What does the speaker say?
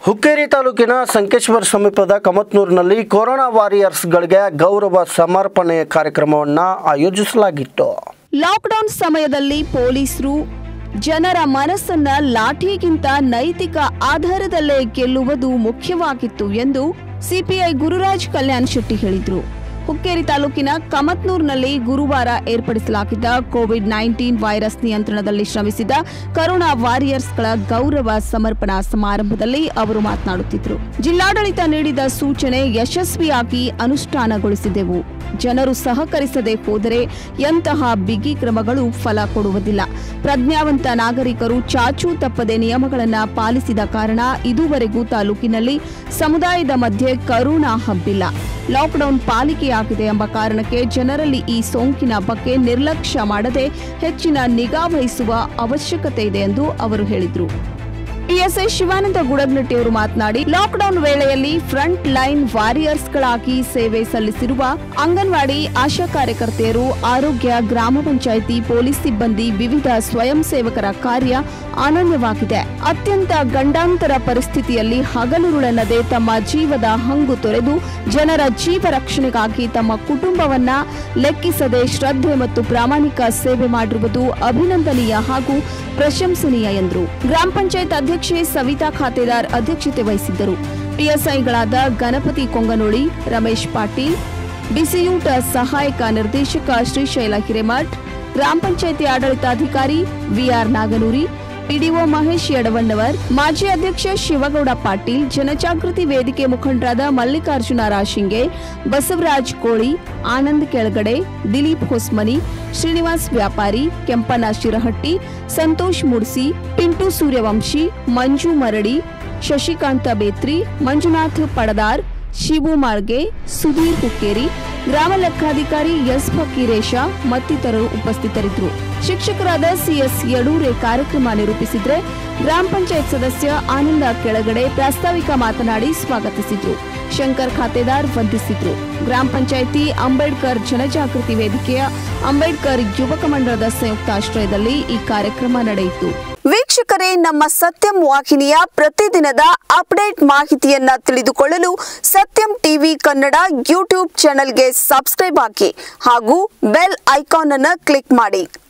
ಹುಕ್ಕೇರಿ ತಾಲೂಕಿನ ಸಂಕೇಶ್ವರ ಸಮೀಪದ ಕಮತ್ನೂರಿನಲ್ಲಿ ಕೊರೋನಾ ವಾರಿಯರ್ಸ್ಗಳಿಗೆ ಗೌರವ ಸಮರ್ಪಣೆ ಕಾರ್ಯಕ್ರಮವನ್ನು ಆಯೋಜಿಸಲಾಗಿತ್ತು ಲಾಕ್ಡೌನ್ ಸಮಯದಲ್ಲಿ ಪೊಲೀಸರು ಜನರ ಮನಸ್ಸನ್ನ ಲಾಠಿಗಿಂತ ನೈತಿಕ ಆಧಾರದಲ್ಲೇ ಗೆಲ್ಲುವುದು ಮುಖ್ಯವಾಗಿತ್ತು ಎಂದು ಸಿಪಿಐ ಗುರುರಾಜ್ ಕಲ್ಯಾಣ್ ಶೆಟ್ಟಿ ಹೇಳಿದರು ಹುಕ್ಕೇರಿ ತಾಲೂಕಿನ ಕಮತ್ನೂರ್ನಲ್ಲಿ ಗುರುವಾರ ಏರ್ಪಡಿಸಲಾಗಿದ್ದ ಕೋವಿಡ್ ನೈನ್ಟೀನ್ ವೈರಸ್ ನಿಯಂತ್ರಣದಲ್ಲಿ ಶ್ರಮಿಸಿದ ಕರೋನಾ ವಾರಿಯರ್ಸ್ಗಳ ಗೌರವ ಸಮರ್ಪಣಾ ಸಮಾರಂಭದಲ್ಲಿ ಅವರು ಮಾತನಾಡುತ್ತಿದ್ದರು ಜಿಲ್ಲಾಡಳಿತ ನೀಡಿದ ಸೂಚನೆ ಯಶಸ್ವಿಯಾಗಿ ಅನುಷ್ಠಾನಗೊಳಿಸಿದೆವು ಜನರು ಸಹಕರಿಸದೆ ಹೋದರೆ ಎಂತಹ ಬಿಗಿ ಕ್ರಮಗಳು ಫಲ ಕೊಡುವುದಿಲ್ಲ ಪ್ರಜ್ಞಾವಂತ ನಾಗರಿಕರು ಚಾಚೂ ತಪ್ಪದೆ ನಿಯಮಗಳನ್ನು ಪಾಲಿಸಿದ ಕಾರಣ ಇದುವರೆಗೂ ತಾಲೂಕಿನಲ್ಲಿ ಸಮುದಾಯದ ಮಧ್ಯೆ ಕರೋನಾ ಹಬ್ಬಿಲ್ಲ ಲಾಕ್ಡೌನ್ ಪಾಲಿಕೆಯಾಗಿದೆ ಎಂಬ ಕಾರಣಕ್ಕೆ ಜನರಲ್ಲಿ ಈ ಸೋಂಕಿನ ಬಗ್ಗೆ ನಿರ್ಲಕ್ಷ್ಯ ಮಾಡದೆ ಹೆಚ್ಚಿನ ನಿಗಾ ವಹಿಸುವ ಅವಶ್ಯಕತೆ ಇದೆ ಎಂದು ಅವರು ಹೇಳಿದರು ಪಿಎಸ್ಐ ಶಿವಾನಂದ ಗುಡಗ್ನಟ್ಟಿ ಅವರು ಮಾತನಾಡಿ ಲಾಕ್ಡೌನ್ ವೇಳೆಯಲ್ಲಿ ಫ್ರಂಟ್ ಲೈನ್ ವಾರಿಯರ್ಸ್ಗಳಾಗಿ ಸೇವೆ ಸಲ್ಲಿಸಿರುವ ಅಂಗನವಾಡಿ ಆಶಾ ಕಾರ್ಯಕರ್ತೆಯರು ಆರೋಗ್ಯ ಗ್ರಾಮ ಪಂಚಾಯಿತಿ ಪೊಲೀಸ್ ಸಿಬ್ಬಂದಿ ವಿವಿಧ ಸ್ವಯಂ ಸೇವಕರ ಕಾರ್ಯ ಅನನ್ಯವಾಗಿದೆ ಅತ್ಯಂತ ಗಂಡಾಂತರ ಪರಿಸ್ಥಿತಿಯಲ್ಲಿ ಹಗಲುರುಳೆನ್ನದೆ ತಮ್ಮ ಜೀವದ ಹಂಗು ತೊರೆದು ಜನರ ಜೀವ ರಕ್ಷಣೆಗಾಗಿ ತಮ್ಮ ಕುಟುಂಬವನ್ನ ಲೆಕ್ಕಿಸದೆ ಶ್ರದ್ಧೆ ಮತ್ತು ಪ್ರಾಮಾಣಿಕ ಸೇವೆ ಮಾಡಿರುವುದು ಅಭಿನಂದನೀಯ ಹಾಗೂ ಪ್ರಶಂಸನೀಯ ಎಂದರು ಗ್ರಾಮ ಪಂಚಾಯತ್ ಅಧ್ಯಕ್ಷೆ ಸವಿತಾ ಖಾತೆದಾರ್ ಅಧ್ಯಕ್ಷತೆ ವಹಿಸಿದ್ದರು ಪಿಎಸ್ಐಗಳಾದ ಗಣಪತಿ ಕೊಂಗನೋಳಿ ರಮೇಶ್ ಪಾಟೀಲ್ ಬಿಸಿಯೂಟ ಸಹಾಯಕ ನಿರ್ದೇಶಕ ಶ್ರೀಶೈಲ ಹಿರೇಮಠ್ ಗ್ರಾಮ ಪಂಚಾಯತಿ ಆಡಳಿತಾಧಿಕಾರಿ ವಿಆರ್ ನಾಗನೂರಿ ಪಿಡಿಒ ಮಹೇಶ್ ಯಡವಣ್ಣವರ್ ಮಾಜಿ ಅಧ್ಯಕ್ಷ ಶಿವಗೌಡ ಪಾಟೀಲ್ ಜನಜಾಗೃತಿ ವೇದಿಕೆ ಮುಖಂಡರಾದ ಮಲ್ಲಿಕಾರ್ಜುನ ರಾಶಿಂಗೆ ಬಸವರಾಜ್ ಕೋಳಿ ಆನಂದ್ ಕೆಳಗಡೆ ದಿಲೀಪ್ ಹೊಸ್ಮನಿ ಶ್ರೀನಿವಾಸ್ ವ್ಯಾಪಾರಿ ಕೆಂಪನ ಶಿರಹಟ್ಟಿ ಸಂತೋಷ್ ಮುಡ್ಸಿ ಪಿಂಟು ಸೂರ್ಯವಂಶಿ ಮಂಜು ಮರಡಿ ಶಶಿಕಾಂತ ಬೇತ್ರಿ ಮಂಜುನಾಥ್ ಪಡದಾರ್ ಶಿವು ಮಾಳ್ಗೆ ಸುಧೀರ್ ಹುಕ್ಕೇರಿ ಗ್ರಾಮ ಲೆಕ್ಕಾಧಿಕಾರಿ ಎಸ್ ಫಕೀರೇಶ ಮತ್ತಿತರರು ಉಪಸ್ಥಿತರಿದ್ದರು ಶಿಕ್ಷಕರಾದ ಸಿಎಸ್ ಯಡೂರೆ ಕಾರ್ಯಕ್ರಮ ನಿರೂಪಿಸಿದ್ರೆ ಗ್ರಾಮ ಪಂಚಾಯತ್ ಸದಸ್ಯ ಆನಂದ ಕೆಳಗಡೆ ಪ್ರಾಸ್ತಾವಿಕ ಮಾತನಾಡಿ ಸ್ವಾಗತಿಸಿದ್ರು ಶಂಕರ್ ಖಾತೆದಾರ್ ವಂದಿಸಿದ್ರು ಗ್ರಾಮ ಪಂಚಾಯಿತಿ ಅಂಬೇಡ್ಕರ್ ಜನಜಾಗೃತಿ ವೇದಿಕೆಯ ಅಂಬೇಡ್ಕರ್ ಯುವಕ ಮಂಡಳದ ಸಂಯುಕ್ತಾಶ್ರಯದಲ್ಲಿ ಈ ಕಾರ್ಯಕ್ರಮ ನಡೆಯಿತು ವೀಕ್ಷಕರೇ ನಮ್ಮ ಸತ್ಯಂ ವಾಹಿನಿಯ ಪ್ರತಿದಿನದ ಅಪ್ಡೇಟ್ ಮಾಹಿತಿಯನ್ನ ತಿಳಿದುಕೊಳ್ಳಲು ಸತ್ಯಂ ಟಿವಿ ಕನ್ನಡ ಯೂಟ್ಯೂಬ್ ಚಾನೆಲ್ಗೆ ಸಬ್ಸ್ಕ್ರೈಬ್ ಹಾಕಿ ಹಾಗೂ ಬೆಲ್ ಐಕಾನ್ ಅನ್ನು ಕ್ಲಿಕ್ ಮಾಡಿ